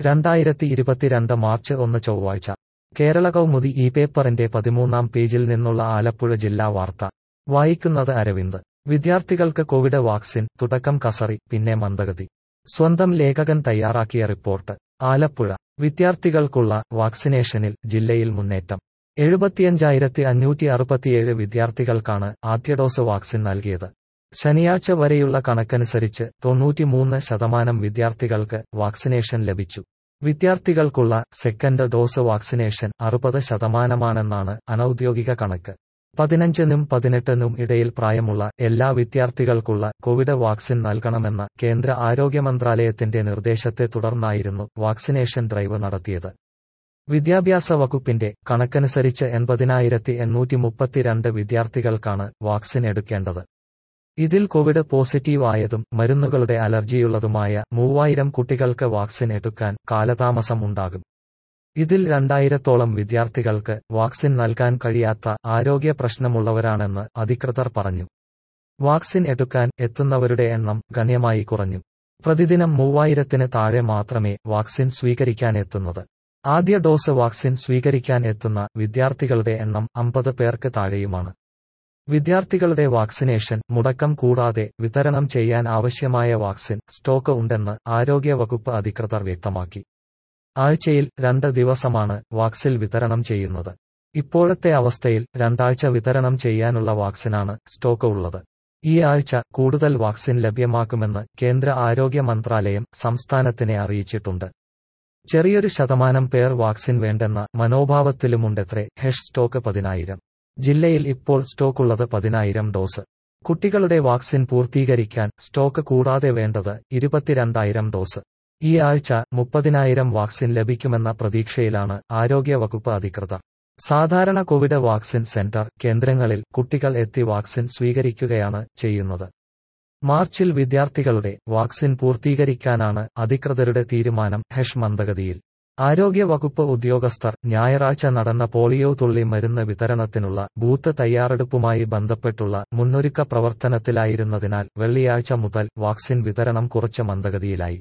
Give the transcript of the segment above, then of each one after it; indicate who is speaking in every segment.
Speaker 1: രണ്ടായിരത്തി ഇരുപത്തിരണ്ട് മാർച്ച് ഒന്ന് ചൊവ്വാഴ്ച കേരള കൗമുദി ഈ പേപ്പറിന്റെ പതിമൂന്നാം പേജിൽ നിന്നുള്ള ആലപ്പുഴ ജില്ലാ വാർത്ത വായിക്കുന്നത് അരവിന്ദ് വിദ്യാർത്ഥികൾക്ക് കോവിഡ് വാക്സിൻ തുടക്കം കസറി പിന്നെ മന്ദഗതി സ്വന്തം ലേഖകൻ തയ്യാറാക്കിയ റിപ്പോർട്ട് ആലപ്പുഴ വിദ്യാർത്ഥികൾക്കുള്ള വാക്സിനേഷനിൽ ജില്ലയിൽ മുന്നേറ്റം എഴുപത്തിയഞ്ചായിരത്തി അഞ്ഞൂറ്റി അറുപത്തിയേഴ് വിദ്യാർത്ഥികൾക്കാണ് ആദ്യ ഡോസ് വാക്സിൻ നൽകിയത് ശനിയാഴ്ച വരെയുള്ള കണക്കനുസരിച്ച് തൊണ്ണൂറ്റിമൂന്ന് ശതമാനം വിദ്യാർത്ഥികൾക്ക് വാക്സിനേഷൻ ലഭിച്ചു വിദ്യാർത്ഥികൾക്കുള്ള സെക്കൻഡ് ഡോസ് വാക്സിനേഷൻ അറുപത് ശതമാനമാണെന്നാണ് അനൌദ്യോഗിക കണക്ക് പതിനഞ്ചിനും പതിനെട്ടിനും ഇടയിൽ പ്രായമുള്ള എല്ലാ വിദ്യാർത്ഥികൾക്കുള്ള കോവിഡ് വാക്സിൻ നൽകണമെന്ന കേന്ദ്ര ആരോഗ്യ മന്ത്രാലയത്തിന്റെ നിർദ്ദേശത്തെ തുടർന്നായിരുന്നു വാക്സിനേഷൻ ഡ്രൈവ് നടത്തിയത് വിദ്യാഭ്യാസ വകുപ്പിന്റെ കണക്കനുസരിച്ച് എൺപതിനായിരത്തി എണ്ണൂറ്റി മുപ്പത്തിരണ്ട് വിദ്യാർത്ഥികൾക്കാണ് വാക്സിൻ എടുക്കേണ്ടത് ഇതിൽ കോവിഡ് പോസിറ്റീവ് ആയതും മരുന്നുകളുടെ അലർജിയുള്ളതുമായ മൂവായിരം കുട്ടികൾക്ക് വാക്സിൻ എടുക്കാൻ കാലതാമസം ഉണ്ടാകും ഇതിൽ രണ്ടായിരത്തോളം വിദ്യാർത്ഥികൾക്ക് വാക്സിൻ നൽകാൻ കഴിയാത്ത ആരോഗ്യ പ്രശ്നമുള്ളവരാണെന്ന് അധികൃതർ പറഞ്ഞു വാക്സിൻ എടുക്കാൻ എത്തുന്നവരുടെ എണ്ണം ഗണ്യമായി കുറഞ്ഞു പ്രതിദിനം മൂവായിരത്തിന് താഴെ മാത്രമേ വാക്സിൻ സ്വീകരിക്കാൻ എത്തുന്നത് ആദ്യ ഡോസ് വാക്സിൻ സ്വീകരിക്കാൻ എത്തുന്ന വിദ്യാർത്ഥികളുടെ എണ്ണം അമ്പത് പേർക്ക് താഴെയുമാണ് വിദ്യാർത്ഥികളുടെ വാക്സിനേഷൻ മുടക്കം കൂടാതെ വിതരണം ചെയ്യാൻ ആവശ്യമായ വാക്സിൻ സ്റ്റോക്ക് ഉണ്ടെന്ന് ആരോഗ്യ വകുപ്പ് അധികൃതർ വ്യക്തമാക്കി ആഴ്ചയിൽ രണ്ട് ദിവസമാണ് വാക്സിൻ വിതരണം ചെയ്യുന്നത് ഇപ്പോഴത്തെ അവസ്ഥയിൽ രണ്ടാഴ്ച വിതരണം ചെയ്യാനുള്ള വാക്സിനാണ് സ്റ്റോക്ക് ഉള്ളത് ഈ ആഴ്ച കൂടുതൽ വാക്സിൻ ലഭ്യമാക്കുമെന്ന് കേന്ദ്ര ആരോഗ്യ മന്ത്രാലയം സംസ്ഥാനത്തിനെ അറിയിച്ചിട്ടുണ്ട് ചെറിയൊരു ശതമാനം പേർ വാക്സിൻ വേണ്ടെന്ന മനോഭാവത്തിലുമുണ്ടത്രേ ഹെഷ് സ്റ്റോക്ക് പതിനായിരം ജില്ലയിൽ ഇപ്പോൾ സ്റ്റോക്കുള്ളത് പതിനായിരം ഡോസ് കുട്ടികളുടെ വാക്സിൻ പൂർത്തീകരിക്കാൻ സ്റ്റോക്ക് കൂടാതെ വേണ്ടത് ഇരുപത്തിരണ്ടായിരം ഡോസ് ഈ ആഴ്ച മുപ്പതിനായിരം വാക്സിൻ ലഭിക്കുമെന്ന പ്രതീക്ഷയിലാണ് ആരോഗ്യ വകുപ്പ് അധികൃതർ സാധാരണ കോവിഡ് വാക്സിൻ സെന്റർ കേന്ദ്രങ്ങളിൽ കുട്ടികൾ എത്തി വാക്സിൻ സ്വീകരിക്കുകയാണ് ചെയ്യുന്നത് മാർച്ചിൽ വിദ്യാർത്ഥികളുടെ വാക്സിൻ പൂർത്തീകരിക്കാനാണ് അധികൃതരുടെ തീരുമാനം ഹെഷ് മന്ദഗതിയിൽ ആരോഗ്യ വകുപ്പ് ഉദ്യോഗസ്ഥർ ഞായറാഴ്ച നടന്ന പോളിയോ തുള്ളി മരുന്ന് വിതരണത്തിനുള്ള ബൂത്ത് തയ്യാറെടുപ്പുമായി ബന്ധപ്പെട്ടുള്ള മുന്നൊരുക്ക പ്രവർത്തനത്തിലായിരുന്നതിനാൽ വെള്ളിയാഴ്ച മുതൽ വാക്സിൻ വിതരണം കുറച്ച് മന്ദഗതിയിലായി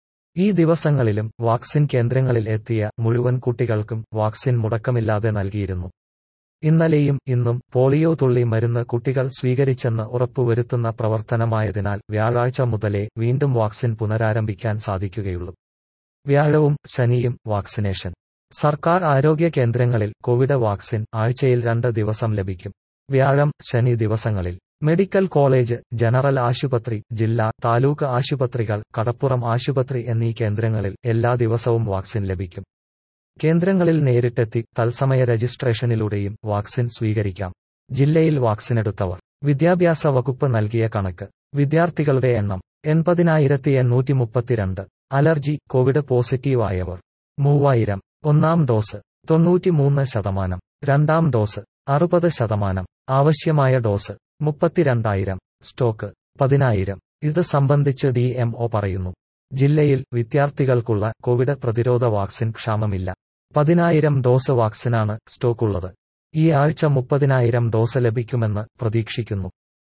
Speaker 1: ഈ ദിവസങ്ങളിലും വാക്സിൻ കേന്ദ്രങ്ങളിൽ എത്തിയ മുഴുവൻ കുട്ടികൾക്കും വാക്സിൻ മുടക്കമില്ലാതെ നൽകിയിരുന്നു ഇന്നലെയും ഇന്നും പോളിയോ തുള്ളി മരുന്ന് കുട്ടികൾ സ്വീകരിച്ചെന്ന് ഉറപ്പുവരുത്തുന്ന പ്രവർത്തനമായതിനാൽ വ്യാഴാഴ്ച മുതലേ വീണ്ടും വാക്സിൻ പുനരാരംഭിക്കാൻ സാധിക്കുകയുള്ളൂ വ്യാഴവും ശനിയും വാക്സിനേഷൻ സർക്കാർ ആരോഗ്യ കേന്ദ്രങ്ങളിൽ കോവിഡ് വാക്സിൻ ആഴ്ചയിൽ രണ്ട് ദിവസം ലഭിക്കും വ്യാഴം ശനി ദിവസങ്ങളിൽ മെഡിക്കൽ കോളേജ് ജനറൽ ആശുപത്രി ജില്ലാ താലൂക്ക് ആശുപത്രികൾ കടപ്പുറം ആശുപത്രി എന്നീ കേന്ദ്രങ്ങളിൽ എല്ലാ ദിവസവും വാക്സിൻ ലഭിക്കും കേന്ദ്രങ്ങളിൽ നേരിട്ടെത്തി തത്സമയ രജിസ്ട്രേഷനിലൂടെയും വാക്സിൻ സ്വീകരിക്കാം ജില്ലയിൽ വാക്സിനെടുത്തവർ വിദ്യാഭ്യാസ വകുപ്പ് നൽകിയ കണക്ക് വിദ്യാർത്ഥികളുടെ എണ്ണം എൺപതിനായിരത്തി എണ്ണൂറ്റി മുപ്പത്തിരണ്ട് അലർജി കോവിഡ് പോസിറ്റീവ് ആയവർ മൂവായിരം ഒന്നാം ഡോസ് തൊണ്ണൂറ്റിമൂന്ന് ശതമാനം രണ്ടാം ഡോസ് അറുപത് ശതമാനം ആവശ്യമായ ഡോസ് മുപ്പത്തിരണ്ടായിരം സ്റ്റോക്ക് പതിനായിരം ഇത് സംബന്ധിച്ച് ഡി എം ഒ പറയുന്നു ജില്ലയിൽ വിദ്യാർത്ഥികൾക്കുള്ള കോവിഡ് പ്രതിരോധ വാക്സിൻ ക്ഷാമമില്ല പതിനായിരം ഡോസ് വാക്സിനാണ് സ്റ്റോക്കുള്ളത് ഈ ആഴ്ച മുപ്പതിനായിരം ഡോസ് ലഭിക്കുമെന്ന് പ്രതീക്ഷിക്കുന്നു